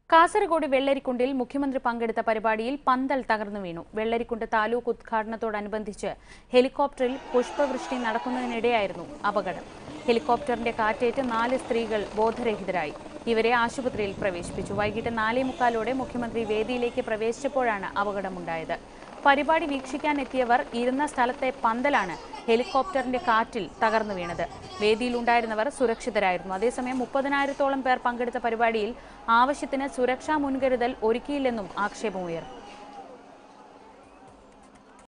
കാസർഗോഡ് വെള്ളരിക്കുണ്ടിൽ മുഖ്യമന്ത്രി പങ്കെടുത്ത പരിപാടിയിൽ പന്തൽ തകർന്നു വീണു വെള്ളരിക്കുണ്ട് താലൂക്ക് ഉദ്ഘാടനത്തോടനുബന്ധിച്ച് ഹെലികോപ്റ്ററിൽ പുഷ്പവൃഷ്ടി നടക്കുന്നതിനിടെയായിരുന്നു അപകടം ഹെലികോപ്റ്ററിന്റെ കാറ്റേറ്റ് നാല് സ്ത്രീകൾ ബോധരഹിതരായി ഇവരെ ആശുപത്രിയിൽ പ്രവേശിപ്പിച്ചു വൈകിട്ട് നാലേ മുക്കാലോടെ മുഖ്യമന്ത്രി വേദിയിലേക്ക് പ്രവേശിച്ചപ്പോഴാണ് അപകടമുണ്ടായത് പരിപാടി വീക്ഷിക്കാനെത്തിയവർ ഇരുന്ന സ്ഥലത്തെ പന്തലാണ് ഹെലികോപ്റ്ററിന്റെ കാറ്റിൽ തകർന്നു വീണത് വേദിയിലുണ്ടായിരുന്നവർ സുരക്ഷിതരായിരുന്നു അതേസമയം മുപ്പതിനായിരത്തോളം പേർ പങ്കെടുത്ത പരിപാടിയിൽ ആവശ്യത്തിന് സുരക്ഷാ മുൻകരുതൽ ഒരുക്കിയില്ലെന്നും ആക്ഷേപമുയർന്നു